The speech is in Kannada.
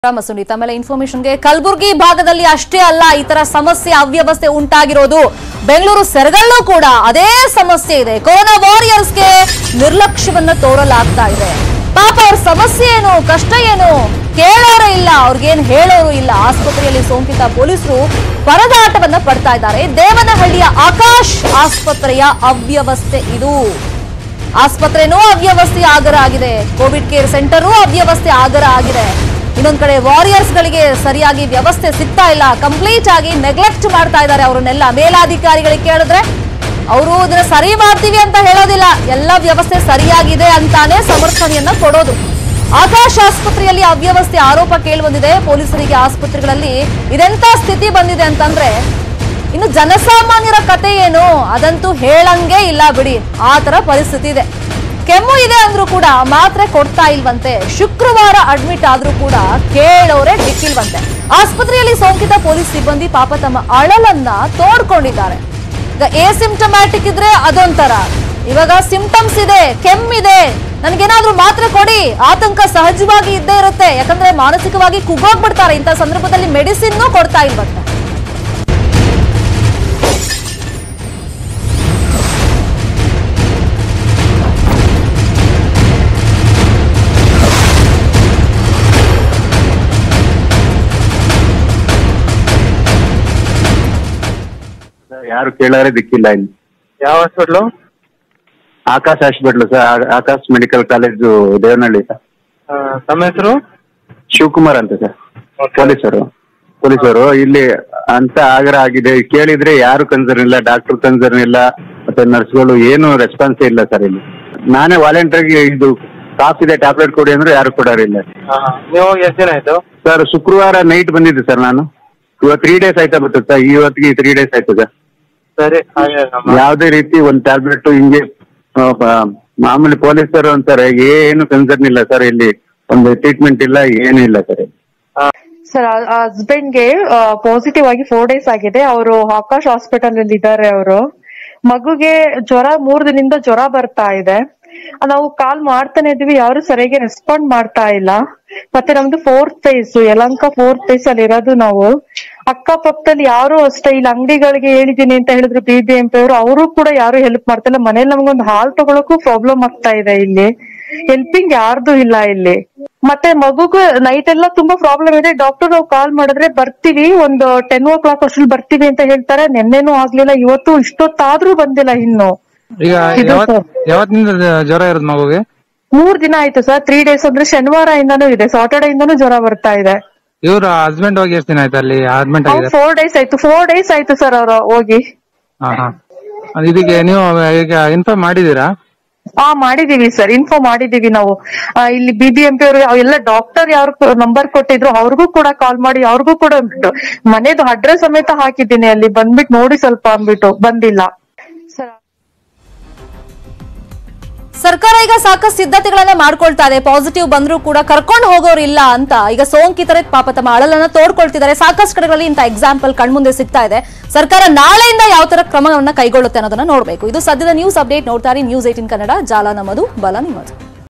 ಮಸುನಿ ತಮ್ಮೆಲ್ಲ ಇನ್ಫಾರ್ಮೇಶನ್ಗೆ ಕಲಬುರಗಿ ಭಾಗದಲ್ಲಿ ಅಷ್ಟೇ ಅಲ್ಲ ಈ ತರ ಸಮಸ್ಯೆ ಅವ್ಯವಸ್ಥೆ ಉಂಟಾಗಿರೋದು ಬೆಂಗಳೂರು ಸೆರಗಲ್ಲೂ ಕೂಡ ಅದೇ ಸಮಸ್ಯೆ ಇದೆ ಕೊರೋನಾ ವಾರಿಯರ್ಸ್ಗೆ ನಿರ್ಲಕ್ಷ್ಯವನ್ನ ತೋರಲಾಗ್ತಾ ಇದೆ ಪಾಪ ಅವ್ರ ಸಮಸ್ಯೆ ಏನು ಕಷ್ಟ ಏನು ಕೇಳೋರು ಇಲ್ಲ ಅವ್ರಿಗೇನ್ ಹೇಳೋರು ಇಲ್ಲ ಆಸ್ಪತ್ರೆಯಲ್ಲಿ ಸೋಂಕಿತ ಪೊಲೀಸರು ಪರದಾಟವನ್ನ ಪಡ್ತಾ ಇದ್ದಾರೆ ದೇವನಹಳ್ಳಿಯ ಆಕಾಶ್ ಆಸ್ಪತ್ರೆಯ ಅವ್ಯವಸ್ಥೆ ಇದು ಆಸ್ಪತ್ರೆನೂ ಅವ್ಯವಸ್ಥೆ ಆಗರ ಆಗಿದೆ ಕೋವಿಡ್ ಕೇರ್ ಸೆಂಟರು ಅವ್ಯವಸ್ಥೆ ಆಗರ ಆಗಿದೆ ಇನ್ನೊಂದ್ ಕಡೆ ವಾರಿಯರ್ಸ್ ಗಳಿಗೆ ಸರಿಯಾಗಿ ವ್ಯವಸ್ಥೆ ಸಿಗ್ತಾ ಇಲ್ಲ ಕಂಪ್ಲೀಟ್ ಆಗಿ ನೆಗ್ಲೆಕ್ಟ್ ಮಾಡ್ತಾ ಇದ್ದಾರೆ ಅವರನ್ನೆಲ್ಲ ಮೇಲಾಧಿಕಾರಿಗಳಿಗೆ ಕೇಳಿದ್ರೆ ಅವರು ಇದನ್ನ ಸರಿ ಮಾಡ್ತೀವಿ ಅಂತ ಹೇಳೋದಿಲ್ಲ ಎಲ್ಲ ವ್ಯವಸ್ಥೆ ಸರಿಯಾಗಿದೆ ಅಂತಾನೆ ಸಮರ್ಥನೆಯನ್ನ ಕೊಡೋದು ಆಕಾಶ್ ಆಸ್ಪತ್ರೆಯಲ್ಲಿ ಅವ್ಯವಸ್ಥೆ ಆರೋಪ ಕೇಳಿಬಂದಿದೆ ಪೊಲೀಸರಿಗೆ ಆಸ್ಪತ್ರೆಗಳಲ್ಲಿ ಇದೆಂತ ಸ್ಥಿತಿ ಬಂದಿದೆ ಅಂತಂದ್ರೆ ಇನ್ನು ಜನಸಾಮಾನ್ಯರ ಕತೆ ಏನು ಅದಂತೂ ಹೇಳಂಗೆ ಇಲ್ಲ ಬಿಡಿ ಆ ತರ ಪರಿಸ್ಥಿತಿ ಇದೆ ಕೆಮ್ಮು ಇದೆ ಅಂದ್ರೂ ಕೂಡ ಮಾತ್ರೆ ಕೊಡ್ತಾ ಇಲ್ವಂತೆ ಶುಕ್ರವಾರ ಅಡ್ಮಿಟ್ ಆದ್ರೂ ಕೂಡ ಕೇಳೋರೆ ದಿಕ್ಕಿಲ್ವಂತೆ ಆಸ್ಪತ್ರೆಯಲ್ಲಿ ಸೋಂಕಿತ ಪೊಲೀಸ್ ಸಿಬ್ಬಂದಿ ಪಾಪ ತಮ್ಮ ಅಳಲನ್ನ ತೋಡ್ಕೊಂಡಿದ್ದಾರೆ ಈಗ ಎ ಸಿಂಪ್ಟಮ್ಯಾಟಿಕ್ ಇದ್ರೆ ಅದೊಂಥರ ಇವಾಗ ಸಿಂಪ್ಟಮ್ಸ್ ಇದೆ ಕೆಮ್ಮಿದೆ ನನ್ಗೇನಾದ್ರೂ ಮಾತ್ರೆ ಕೊಡಿ ಆತಂಕ ಸಹಜವಾಗಿ ಇದ್ದೇ ಇರುತ್ತೆ ಯಾಕಂದ್ರೆ ಮಾನಸಿಕವಾಗಿ ಕುಗ್ಗೋಗ್ಬಿಡ್ತಾರೆ ಇಂಥ ಸಂದರ್ಭದಲ್ಲಿ ಮೆಡಿಸಿನ್ ಕೊಡ್ತಾ ಇಲ್ವಂತೆ ಯಾರು ಕೇಳಾರೆ ದಿಕ್ಕಿಲ್ಲ ಇಲ್ಲಿ ಯಾವ hospital Akash hospital sir Akash medical college Devanahalli sir ತಮ್ಮ ಹೆಸರು ಶಿವಕುಮಾರ್ ಅಂತ ಸರ್ Okay. ಪೊಲೀಸರು ಪೊಲೀಸರು ಇಲ್ಲಿ ಅಂತ ಆಗ್ರ ಆಗಿದೆ ಕೇಳಿದ್ರೆ ಯಾರು ಕನ್ಸರ್ನ್ ಇಲ್ಲ ಡಾಕ್ಟರ್ ಕನ್ಸರ್ನ್ ಇಲ್ಲ ಮತ್ತೆ ನರ್ಸ್ಗಳು ಏನು ರೆಸ್ಪಾನ್ಸ್ ಇಲ್ಲ ಸರ್ ಇಲ್ಲಿ ನಾನೇ ವಾಲಂಟಿಯರ್ಗೆ ಇದು ಕಾಫ್ ಇದೆ ಟ್ಯಾಬ್ಲೆಟ್ ಕೊಡಿ ಅಂದ್ರೆ ಯಾರು ಕೊಡೋರಿಲ್ಲ ನೀವು ಹೋಗಿ ಎಷ್ಟು ದಿನ ಆಯ್ತು ಸರ್ ಶುಕ್ರವಾರ ನೈಟ್ ಬಂದಿದ್ದೆ ಸರ್ ನಾನು ಇವತ್ತು ತ್ರೀ ಡೇಸ್ ಆಯ್ತಾ ಬರ್ತದೆ ಸರ್ ಇವತ್ತಿಗೆ ತ್ರೀ ಡೇಸ್ ಆಯ್ತು ಸರ್ ಸರಿ ಹಾಗೆ ನಮ್ಮ ಯಾವುದೇ ರೀತಿ ಒಂದು ಟ್ಯಾಬ್ಲೆಟ್ ಹಿಂಗೆ ಆ, ಬ- ಮಾಮೂಲಿ ಪೊಲೀಸರು ಅಂತಾರೆ ಏನು ಕನ್ಸರ್ನ್ ಇಲ್ಲ ಸರ್ ಇಲ್ಲಿ ಒಂದು ಟ್ರೀಟ್ಮೆಂಟ್ ಇಲ್ಲ ಏನೂ ಇಲ್ಲ ಸರ್ ಸರ್ ಹಸ್ಬೆಂಡ್ಗೆ ಪಾಸಿಟಿವ್ ಆಗಿ ಫೋರ್ ಡೇಸ್ ಆಗಿದೆ ಅವರು ಆಕಾಶ್ ಹಾಸ್ಪಿಟಲ್ ಅಲ್ಲಿ ಇದ್ದಾರೆ ಅವರು ಮಗುಗೆ ಜ್ವರ ಮೂರ್ ದಿನದಿಂದ ಜ್ವರ ಬರ್ತಾ ಇದೆ ನಾವು ಕಾಲ್ ಮಾಡ್ತಾನೆ ಇದೀವಿ ಯಾರು ಸರಿಯಾಗಿ ರೆಸ್ಪಾಂಡ್ ಮಾಡ್ತಾ ಇಲ್ಲ ಮತ್ತೆ ನಮ್ದು fourth phase Yelahanka fourth phase ಅಲ್ಲಿ ಇರೋದು ನಾವು ಅಕ್ಕಪಕ್ಕದಲ್ಲಿ ಯಾರು ಅಷ್ಟೇ ಇಲ್ಲಿ ಅಂಗಡಿಗಳಿಗೆ ಹೇಳಿದೀನಿ ಅಂತ ಹೇಳಿದ್ರು ಬಿ ಬಿ ಎಂ ಪಿ ಅವರು ಅವರು ಕೂಡ ಯಾರು ಹೆಲ್ಪ್ ಮಾಡ್ತಿಲ್ಲ ಮನೇಲಿ ನಮ್ಗೊಂದು ಹಾಲ್ ತಗೊಳಕ್ಕೂ ಪ್ರಾಬ್ಲಮ್ ಆಗ್ತಾ ಇದೆ ಇಲ್ಲಿ ಹೆಲ್ಪಿಂಗ್ ಯಾರ್ದು ಇಲ್ಲ ಇಲ್ಲಿ ಮತ್ತೆ ಮಗುಗೂ ನೈಟ್ ಎಲ್ಲ ತುಂಬಾ ಪ್ರಾಬ್ಲಮ್ ಇದೆ ಡಾಕ್ಟರ್ ನಾವು ಕಾಲ್ ಮಾಡಿದ್ರೆ ಬರ್ತೀವಿ ಒಂದು ಟೆನ್ ಓ ಕ್ಲಾಕ್ ಅಷ್ಟ್ರಲ್ಲಿ ಬರ್ತೀವಿ ಅಂತ ಹೇಳ್ತಾರೆ ನಿನ್ನೆನೂ ಆಗ್ಲಿಲ್ಲ ಇವತ್ತು ಇಷ್ಟೊತ್ತಾದ್ರೂ ಬಂದಿಲ್ಲ ಇನ್ನು ಈಗ ಇದು ಯಾವತ್ ಸರ್. ಯಾವತ್ತಿನಿಂದ ಜ್ವರ ಇರೋದು ಮಗುಗೆ ಮೂರ್ ದಿನ ಆಯ್ತು ಸರ್ ತ್ರೀ ಡೇಸ್ ಅಂದ್ರೆ ಶನಿವಾರ ಇಂದಾನು ಇದೆ ಸಾಟರ್ಡೆ ಇಂದಾನು ಜ್ವರ ಬರ್ತಾ ಇದೆ ಇವ್ರ ಹಸ್ಬೆಂಡ್ ಹೋಗಿ ಎಷ್ಟು ದಿನ ಆಯ್ತು ಅಲ್ಲಿ ಅಡ್ಮಿಟ್ ಅವ್ರು ಆಗಿದೆ ಫೋರ್ ಡೇಸ್ ಆಯ್ತು ಫೋರ್ ಡೇಸ್ ಆಯ್ತು ಸರ್ ಅವರು ಹೋಗಿ ಹಾ ಹಾ ಇದಕ್ಕೆ ನೀವು ಈಗ ಇನ್ಫಾರ್ಮ್ ಮಾಡಿದೀರಾ ಹಾ ಮಾಡಿದೀವಿ ಸರ್ ಇನ್ಫೋ ಮಾಡಿದೀವಿ ನಾವು ಆ, ಇಲ್ಲಿ ಬಿ ಬಿ ಎಂ ಪಿ ಅವರು ಎಲ್ಲ ಡಾಕ್ಟರ್ ಯಾರು ನಂಬರ್ ಕೊಟ್ಟಿದ್ರು ಅವ್ರಿಗೂ ಕೂಡ ಕಾಲ್ ಮಾಡಿ ಅವ್ರಿಗೂ ಕೂಡ ಅಂದ್ಬಿಟ್ಟು ಮನೆದು ಅಡ್ರೆಸ್ ಸಮೇತ ಹಾಕಿದ್ದೀನಿ ಅಲ್ಲಿ ಬಂದ್ಬಿಟ್ಟು ನೋಡಿ ಸ್ವಲ್ಪ ಅಂದ್ಬಿಟ್ಟು ಬಂದಿಲ್ಲ ಸರ್ ಸರ್ಕಾರ ಈಗ ಸಾಕಷ್ಟು ಸಿದ್ಧತೆಗಳನ್ನ ಮಾಡ್ಕೊಳ್ತಾ ಇದೆ ಪಾಸಿಟಿವ್ ಬಂದ್ರೂ ಕೂಡ ಕರ್ಕೊಂಡು ಹೋಗೋರು ಇಲ್ಲ ಅಂತ ಈಗ ಸೋಂಕಿತರೆ ಪಾಪ ತಮ್ಮ ಅಳಲನ್ನ ತೋಡ್ಕೊಳ್ತಿದ್ದಾರೆ ಸಾಕಷ್ಟು ಕಡೆಗಳಲ್ಲಿ ಇಂಥ ಎಕ್ಸಾಂಪಲ್ ಕಣ್ಮುಂದೆ ಸಿಗ್ತಾ ಇದೆ ಸರ್ಕಾರ ನಾಳೆಯಿಂದ ಯಾವ ತರ ಕ್ರಮವನ್ನ ಕೈಗೊಳ್ಳುತ್ತೆ ಅನ್ನೋದನ್ನ ನೋಡಬೇಕು ಇದು ಸದ್ಯದ ನ್ಯೂಸ್ ಅಪ್ಡೇಟ್ ನೋಡ್ತಾರೆ ನ್ಯೂಸ್ ಏಟಿನ್ ಕನ್ನಡ ಜಾಲ ನಮ್ಮದು ಬಲ ನಿಮ್ಮದು